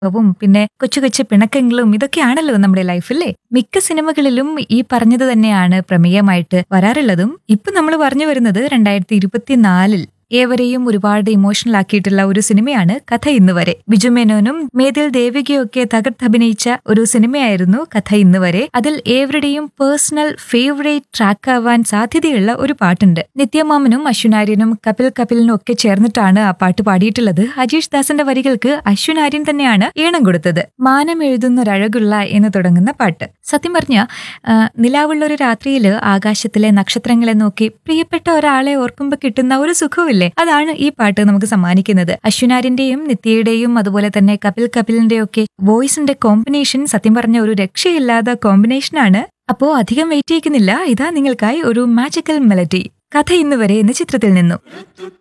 വും പിന്നെ കൊച്ചു കൊച്ചു പിണക്കങ്ങളും ഇതൊക്കെയാണല്ലോ നമ്മുടെ ലൈഫിലെ മിക്ക സിനിമകളിലും ഈ പറഞ്ഞത് തന്നെയാണ് പ്രമേയമായിട്ട് വരാറുള്ളതും ഇപ്പൊ നമ്മൾ പറഞ്ഞു വരുന്നത് രണ്ടായിരത്തി ഇരുപത്തിനാലിൽ ഏവരെയും ഒരുപാട് ഇമോഷണൽ ആക്കിയിട്ടുള്ള ഒരു സിനിമയാണ് കഥ ഇന്ന് വരെ ബിജു മേനോനും മേതിൽ ദേവികയും ഒക്കെ തകർത്തഭിനയിച്ച ഒരു സിനിമയായിരുന്നു കഥ ഇന്ന് വരെ അതിൽ ഏവരുടെയും പേഴ്സണൽ ഫേവറേറ്റ് ട്രാക്ക് ആവാൻ സാധ്യതയുള്ള ഒരു പാട്ടുണ്ട് നിത്യമാമനും അശ്വനാര്യനും കപിൽ കപിലിനും ഒക്കെ ചേർന്നിട്ടാണ് ആ പാട്ട് പാടിയിട്ടുള്ളത് അജീഷ് ദാസിന്റെ വരികൾക്ക് അശ്വനാര്യൻ തന്നെയാണ് ഈണം കൊടുത്തത് മാനം എഴുതുന്നൊരഴകുള്ള എന്ന് തുടങ്ങുന്ന പാട്ട് സത്യം പറഞ്ഞ നിലാവുള്ള ഒരു രാത്രിയില് ആകാശത്തിലെ നക്ഷത്രങ്ങളെ നോക്കി പ്രിയപ്പെട്ട ഒരാളെ ഓർക്കുമ്പോൾ കിട്ടുന്ന ഒരു സുഖമില്ലേ അതാണ് ഈ പാട്ട് നമുക്ക് സമ്മാനിക്കുന്നത് അശ്വനാരിന്റെയും നിത്യയുടെയും അതുപോലെ തന്നെ കപിൽ കപിലിന്റെയും ഒക്കെ വോയിസിന്റെ കോമ്പിനേഷൻ സത്യം പറഞ്ഞ ഒരു രക്ഷയില്ലാത്ത കോമ്പിനേഷനാണ് അപ്പോ അധികം വെയിറ്റ് ചെയ്യിക്കുന്നില്ല ഇതാ നിങ്ങൾക്കായി ഒരു മാജിക്കൽ മെലഡി കഥ ഇന്ന് വരെ എന്ന ചിത്രത്തിൽ നിന്നും